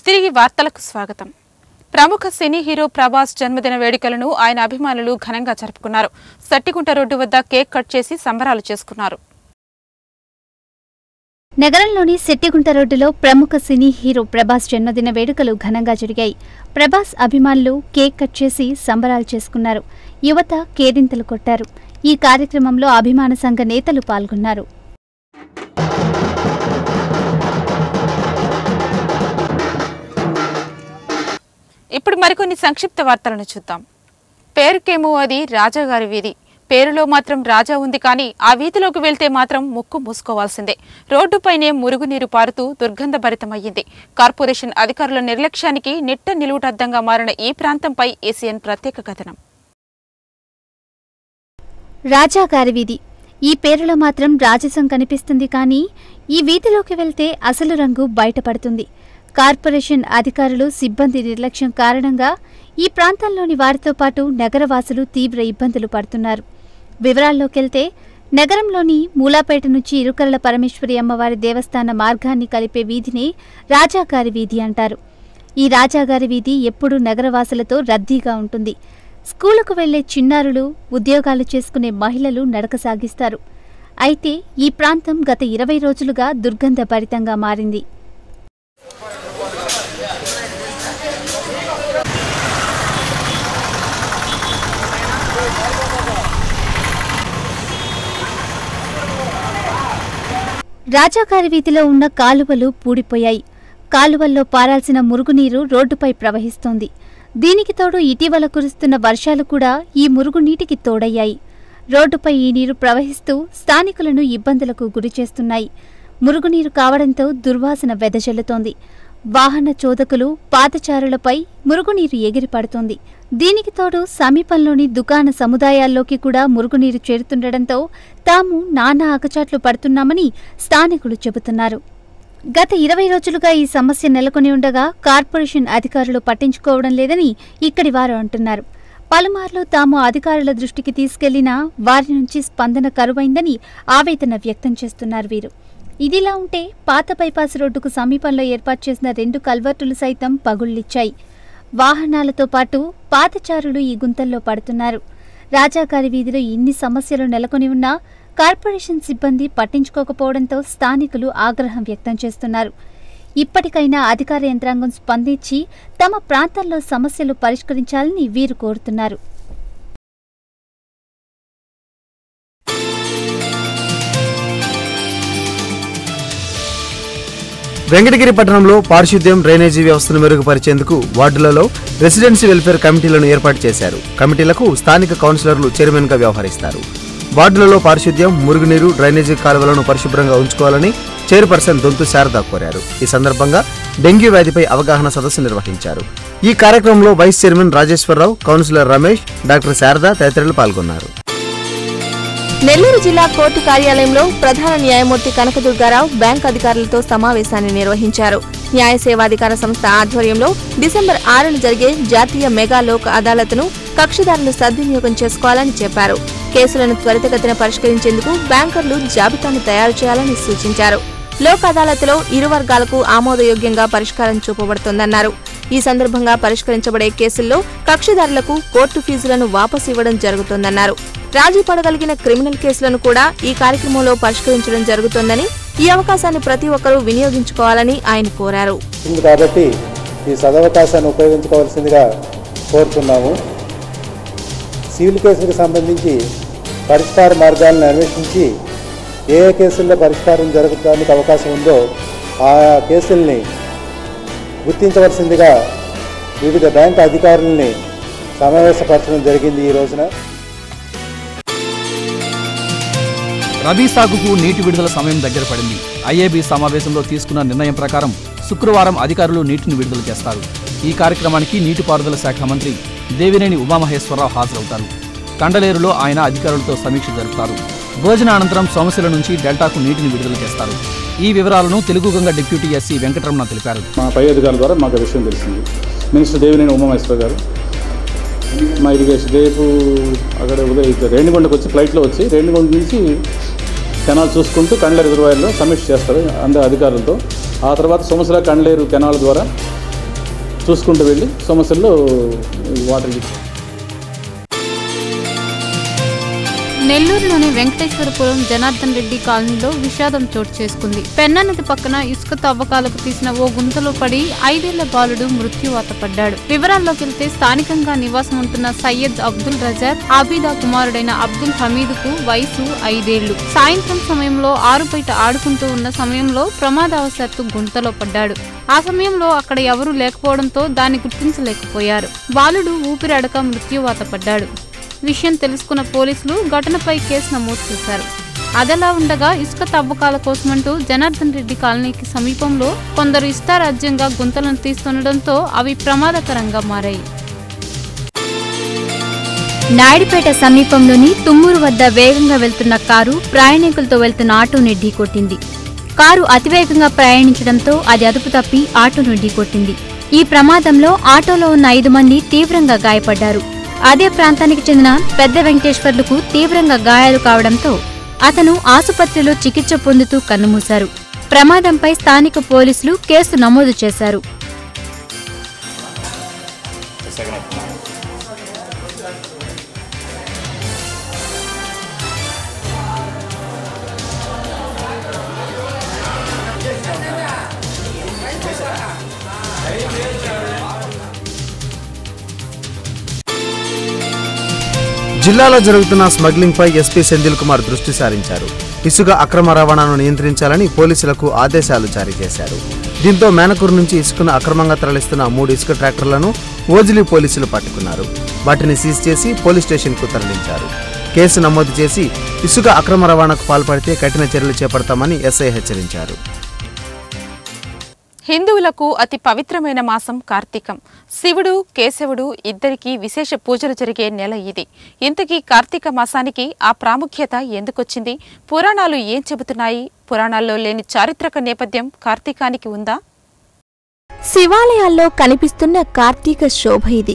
తిరిగి వార్తలకు స్వాగతం ప్రముఖ సినీ హీరో ప్రభాస్ జన్మదిన వేడుకలను ఆయన అభిమానులు ఘనంగా జరుపుకున్నారు సట్టిగుంట రోడ్డు వద్ద కేక్ కట్ చేసి సంబరాలు చేసుకున్నారు నగరంలోని శెట్టిగుంట రోడ్డులో ప్రముఖ సినీ హీరో ప్రభాస్ జన్మదిన వేడుకలు ఘనంగా జరిగాయి ప్రభాస్ అభిమానులు కేక్ కట్ చేసి సంబరాలు చేసుకున్నారు యువత కేరింతలు కొట్టారు ఈ కార్యక్రమంలో అభిమాన సంఘ నేతలు పాల్గొన్నారు ఇప్పుడు మరికొన్ని సంక్షిప్త వార్తలను చూద్దాం పేరుకేమో అది రాజాగారి వీధి పేరులో మాత్రం రాజా ఉంది కానీ ఆ వీధిలోకి వెళ్తే మాత్రం ముక్కు మూసుకోవాల్సిందే రోడ్డుపైనే మురుగునీరు పారుతూ దుర్గంధభరితమయ్యింది కార్పొరేషన్ అధికారుల నిర్లక్ష్యానికి నిట్ట నిలువుటద్దంగా మారిన ఈ ప్రాంతంపై ఏసీఎన్ ప్రత్యేక కథనం రాజాగారి వీధి ఈ పేరులో మాత్రం రాజసం కనిపిస్తుంది కానీ ఈ వీధిలోకి వెళ్తే అసలు రంగు బయటపడుతుంది కార్పొరేషన్ అధికారులు సిబ్బంది నిర్లక్ష్యం కారణంగా ఈ ప్రాంతంలోని వారితో పాటు నగరవాసులు తీవ్ర ఇబ్బందులు పడుతున్నారు వివరాల్లోకెళ్తే నగరంలోని మూలాపేట నుంచి ఇరుకరల పరమేశ్వరి అమ్మవారి దేవస్థాన మార్గాన్ని కలిపే వీధిని రాజాగారి వీధి అంటారు ఈ రాజాగారి వీధి ఎప్పుడూ నగరవాసులతో రద్దీగా ఉంటుంది స్కూలుకు వెళ్లే చిన్నారులు ఉద్యోగాలు చేసుకునే మహిళలు నడక సాగిస్తారు అయితే ఈ ప్రాంతం గత ఇరవై రోజులుగా దుర్గంధభరితంగా మారింది రాజాగారి వీధిలో ఉన్న కాలువలు పూడిపోయాయి కాలువల్లో పారాల్సిన మురుగునీరు రోడ్డుపై ప్రవహిస్తోంది దీనికి తోడు ఇటీవల కురుస్తున్న వర్షాలు కూడా ఈ మురుగునీటికి తోడయ్యాయి రోడ్డుపై ఈ నీరు ప్రవహిస్తూ స్థానికులను ఇబ్బందులకు గురిచేస్తున్నాయి మురుగునీరు కావడంతో దుర్వాసన వెదజల్లుతోంది వాహన చోదకులు పాదచారులపై మురుగునీరు ఎగిరిపడుతోంది దీనికి తోడు సమీపంలోని దుకాణ సముదాయాల్లోకి కూడా మురుగునీరు చేరుతుండటంతో తాము నానా అగచాట్లు పడుతున్నామని స్థానికులు చెబుతున్నారు గత ఇరవై రోజులుగా ఈ సమస్య నెలకొని ఉండగా కార్పొరేషన్ అధికారులు పట్టించుకోవడం లేదని ఇక్కడి వారు అంటున్నారు పలుమార్లు తాము అధికారుల దృష్టికి తీసుకెళ్లినా వారి నుంచి స్పందన కరువైందని ఆవేదన వ్యక్తం చేస్తున్నారు వీరు ఇదిలా ఉంటే పాత బైపాస్ రోడ్డుకు సమీపంలో ఏర్పాటు చేసిన రెండు కల్వర్టులు సైతం పగుళ్లిచ్చాయి వాహనాలతో పాటు పాదచారులు ఈ గుంతల్లో పడుతున్నారు రాజాగారి వీధిలో ఇన్ని సమస్యలు నెలకొని ఉన్నా కార్పొరేషన్ సిబ్బంది పట్టించుకోకపోవడంతో స్థానికులు ఆగ్రహం వ్యక్తం చేస్తున్నారు ఇప్పటికైనా అధికార యంత్రాంగం స్పందించి తమ ప్రాంతాల్లో సమస్యలు పరిష్కరించాలని వీరు కోరుతున్నారు వెంకటగిరి పట్టణంలో పారిశుద్ధ్యం డ్రైనేజీ వ్యవస్థను మెరుగుపరిచేందుకు వార్డులలో రెసిడెన్సీ వెల్ఫేర్ కమిటీలను ఏర్పాటు చేశారు కమిటీలకు స్థానిక కౌన్సిలర్లు చైర్మన్ గా వ్యవహరిస్తారు వార్డులలో పారిశుద్ధ్యం మురుగునీరు డ్రైనేజీ కాలువలను పరిశుభ్రంగా ఉంచుకోవాలని చైర్పర్సన్ దొంతు శారద కోరారు ఈ సందర్భంగా డెంగ్యూ వ్యాధిపై అవగాహన సదస్సు నిర్వహించారు ఈ కార్యక్రమంలో vice chairman Rajeswara Rao councillor Ramesh doctor Sharada తదితరులు పాల్గొన్నారు నెల్లూరు జిల్లా కోర్టు కార్యాలయంలో ప్రధాన న్యాయమూర్తి కనకదుర్గారావు బ్యాంక్ అధికారులతో సమావేశాన్ని నిర్వహించారు న్యాయ సేవాధికార సంస్థ ఆధ్వర్యంలో డిసెంబర్ ఆరున జరిగే జాతీయ మెగా లోక్ అదాలత్ను కక్షిదారులు సద్వినియోగం చేసుకోవాలని చెప్పారు కేసులను త్వరితగతిన పరిష్కరించేందుకు బ్యాంకర్లు జాబితాను తయారు చేయాలని సూచించారు లోక్ అదాలత్లో ఇరు వర్గాలకు ఆమోదయోగ్యంగా పరిష్కారం చూపబడుతోందన్నారు ఈ సందర్భంగా పరిష్కరించబడే కేసుల్లో కక్షిదారులకు కోర్టు ఫీజులను వాపసు ఇవ్వడం జరుగుతోందన్నారు రాజీ పడగలిగిన క్రిమినల్ కేసులను కూడా ఈ కార్యక్రమంలో పరిష్కరించడం జరుగుతోందని ఈ అవకాశాన్ని ప్రతి ఒక్కరూ వినియోగించుకోవాలని ఆయన కోరారు ఉంది కాబట్టి ఈ సదవకాశాన్ని ఉపయోగించుకోవాల్సిందిగా కోరుతున్నాము సివిల్ కేసులకు సంబంధించి పరిష్కార మార్గాలను అన్వేషించి ఏ ఏ కేసుల్లో పరిష్కారం జరగడానికి అవకాశం ఉందో ఆ కేసుల్ని గుర్తించవలసిందిగా వివిధ బ్యాంక్ అధికారుల్ని సమావేశపరచడం జరిగింది ఈ రోజున రబీ సాగుకు నీటి విడుదల సమయం దగ్గర పడింది ఐఏబీ సమావేశంలో తీసుకున్న నిర్ణయం ప్రకారం శుక్రవారం అధికారులు నీటిని విడుదల చేస్తారు ఈ కార్యక్రమానికి నీటిపారుదల శాఖ మంత్రి దేవినేని ఉమామహేశ్వరరావు హాజరవుతారు కండలేరులో ఆయన అధికారులతో సమీక్ష జరుపుతారు భోజన అనంతరం సమస్యల నుంచి డెల్టాకు నీటిని విడుదల చేస్తారు ఈ వివరాలను తెలుగు గంగ డిప్యూటీ ఎస్సీ వెంకటరమణ తెలిపారు మా పై అధికారుల ద్వారా మాకు ఆ విషయం తెలిసింది మినిస్టర్ దేవినేని ఉమామహేశ్వర గారు మా ఇరిగేషన్ రేపు అక్కడ ఉదయం రేణిగొండకు వచ్చి ఫ్లైట్లో వచ్చి రేణిగొండ నుంచి కెనాల్ చూసుకుంటూ కండ్లేరు రిజర్వాయర్లో సమీక్ష చేస్తారు అందరి అధికారులతో ఆ తర్వాత సోమశిల కండ్లేరు కెనాల్ ద్వారా చూసుకుంటూ వెళ్ళి సమస్యల్లో వాటర్ నెల్లూరులోని వెంకటేశ్వరపురం జనార్దన్ రెడ్డి కాలనీలో విషాదం చోటు చేసుకుంది పెన్నా నది పక్కన ఇసుక తవ్వకాలకు తీసిన ఓ గుంతలో పడి ఐదేళ్ల బాలుడు మృత్యువాత పడ్డాడు వివరాల్లోకి వెళ్తే స్థానికంగా నివాసం ఉంటున్న సయ్యద్ అబ్దుల్ రజాక్ ఆబిదా కుమారుడైన అబ్దుల్ హమీద్ కు వయసు ఐదేళ్లు సాయంత్రం సమయంలో ఆరు బయట ఆడుకుంటూ ఉన్న సమయంలో ప్రమాదవశాత్తు గుంతలో పడ్డాడు ఆ సమయంలో అక్కడ ఎవరూ లేకపోవడంతో దాన్ని గుర్తించలేకపోయారు బాలుడు ఊపిరాడక మృత్యువాత పడ్డాడు విషయం తెలుసుకున్న పోలీసులు ఘటనపై కేసు నమోదు చేశారు అదలా ఉండగా ఇసుక తవ్వకాల కోసమంటూ జనార్దన్ రెడ్డి కాలనీకి సమీపంలో కొందరు ఇష్టారాజ్యంగా గుంతలను తీస్తుండటంతో అవి ప్రమాదకరంగా మారాయి నాయుడుపేట సమీపంలోని తుమ్మూరు వద్ద వేగంగా వెళ్తున్న కారు ప్రయాణికులతో వెళ్తున్న ఆటోని ఢీకొట్టింది కారు అతివేగంగా ప్రయాణించడంతో అది అదుపు తప్పి ఆటోను ఢీకొట్టింది ఈ ప్రమాదంలో ఆటోలో ఉన్న ఐదు మంది తీవ్రంగా గాయపడ్డారు అదే ప్రాంతానికి చెందిన పెద్ద వెంకటేశ్వర్లకు తీవ్రంగా గాయాలు కావడంతో అతను ఆసుపత్రిలో చికిత్స పొందుతూ కన్నుమూశారు ప్రమాదంపై స్థానిక పోలీసులు కేసు నమోదు చేశారు జిల్లాలో జరుగుతున్న స్మగ్లింగ్ పై ఎస్పీ సెంధిల్ కుమార్ దృష్టి సారించారు ఇసుక అక్రమ రవాణాను నియంత్రించాలని పోలీసులకు ఆదేశాలు జారీ చేశారు దీంతో మేనకూరు నుంచి ఇసుకను అక్రమంగా తరలిస్తున్న మూడు ఇసుక ట్రాక్టర్లను ఓజిలి పోలీసులు పట్టుకున్నారు వాటిని సీజ్ చేసి పోలీస్ స్టేషన్కు తరలించారు కేసు నమోదు చేసి ఇసుక అక్రమ రవాణాకు పాల్పడితే కఠిన చర్యలు చేపడతామని ఎస్ఐ హెచ్చరించారు హిందువులకు అతి పవిత్రమైన మాసం కార్తీకం శివుడు కేశవుడు ఇద్దరికీ విశేష పూజలు జరిగే నెల ఇది ఇంతకీ కార్తీక మాసానికి ఆ ప్రాముఖ్యత ఎందుకొచ్చింది పురాణాలు ఏం చెబుతున్నాయి పురాణాల్లో లేని చారిత్రక నేపథ్యం కార్తీకానికి ఉందా శివాలయాల్లో కనిపిస్తున్న కార్తీక శోభ ఇది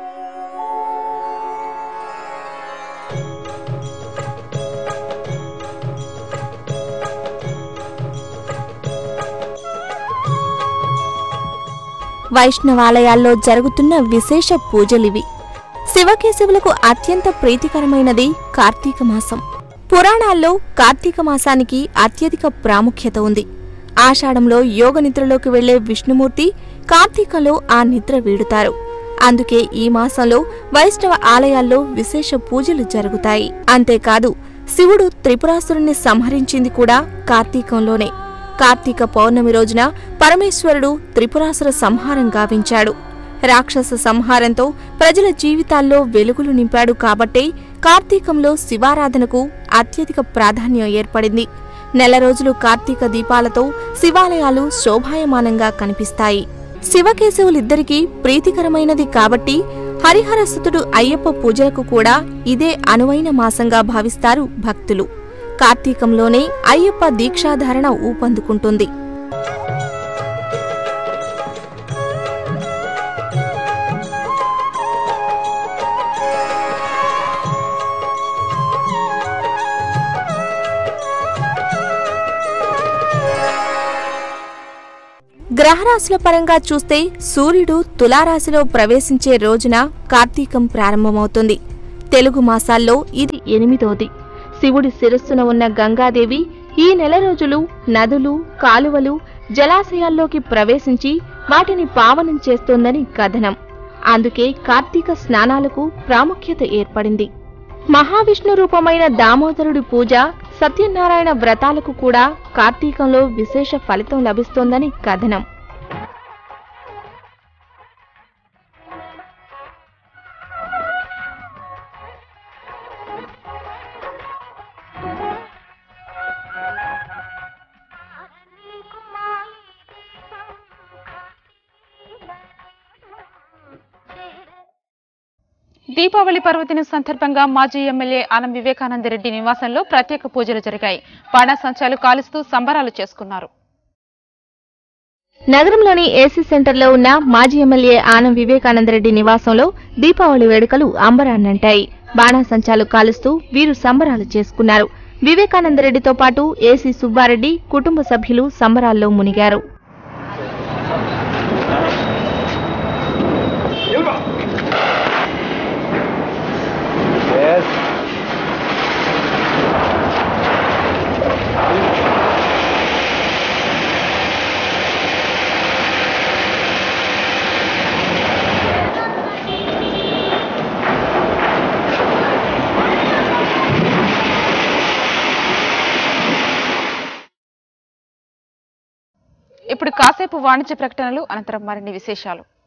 వైష్ణవాలయాల్లో జరుగుతున్న విశేష పూజలివి శివకేశవులకు అత్యంత ప్రీతికరమైనది కార్తీక మాసం పురాణాల్లో కార్తీక మాసానికి అత్యధిక ప్రాముఖ్యత ఉంది ఆషాఢంలో యోగ నిద్రలోకి వెళ్లే విష్ణుమూర్తి కార్తీకంలో ఆ నిద్ర వీడుతారు అందుకే ఈ మాసంలో వైష్ణవ ఆలయాల్లో విశేష పూజలు జరుగుతాయి అంతేకాదు శివుడు త్రిపురాసురుణ్ణి సంహరించింది కూడా కార్తీకంలోనే కార్తీక పౌర్ణమి రోజున పరమేశ్వరుడు త్రిపురాసుర సంహారం గావించాడు రాక్షస సంహారంతో ప్రజల జీవితాల్లో వెలుగులు నింపాడు కాబట్టే కార్తీకంలో శివారాధనకు అత్యధిక ప్రాధాన్యం ఏర్పడింది నెల రోజులు కార్తీక దీపాలతో శివాలయాలు శోభాయమానంగా కనిపిస్తాయి శివకేశవులిద్దరికీ ప్రీతికరమైనది కాబట్టి హరిహరసుతుడు అయ్యప్ప పూజలకు కూడా ఇదే అనువైన మాసంగా భావిస్తారు భక్తులు కార్తీకంలోనే అయ్యప్ప దీక్షాధారణ ఊపందుకుంటుంది గ్రహరాశుల పరంగా చూస్తే సూర్యుడు తులారాశిలో ప్రవేశించే రోజున కార్తీకం ప్రారంభమవుతుంది తెలుగు మాసాల్లో ఇది ఎనిమిదోది శివుడి శిరస్సున ఉన్న గంగాదేవి ఈ నెల రోజులు నదులు కాలువలు జలాశయాల్లోకి ప్రవేశించి వాటిని పావనం చేస్తోందని కథనం అందుకే కార్తీక స్నానాలకు ప్రాముఖ్యత ఏర్పడింది మహావిష్ణు రూపమైన దామోదరుడి పూజ సత్యనారాయణ వ్రతాలకు కూడా కార్తీకంలో విశేష ఫలితం లభిస్తోందని కథనం దీపావళి పర్వదినం సందర్భంగా మాజీ ఎమ్మెల్యే ఆనం వివేకానందరెడ్డి నివాసంలో ప్రత్యేక పూజలు జరిగాయి బాణాసంచాలు కాలుస్తూ సంబరాలు చేసుకున్నారు నగరంలోని ఏసీ సెంటర్లో ఉన్న మాజీ ఎమ్మెల్యే ఆనం వివేకానందరెడ్డి నివాసంలో దీపావళి వేడుకలు అంబరాన్నంటాయి బాణాసంచాలు కాలుస్తూ వీరు సంబరాలు చేసుకున్నారు వివేకానందరెడ్డితో పాటు ఏసీ సుబ్బారెడ్డి కుటుంబ సభ్యులు సంబరాల్లో మునిగారు ఇప్పుడు కాసేపు వాణిజ్య ప్రకటనలు అనంతరం మరిన్ని విశేషాలు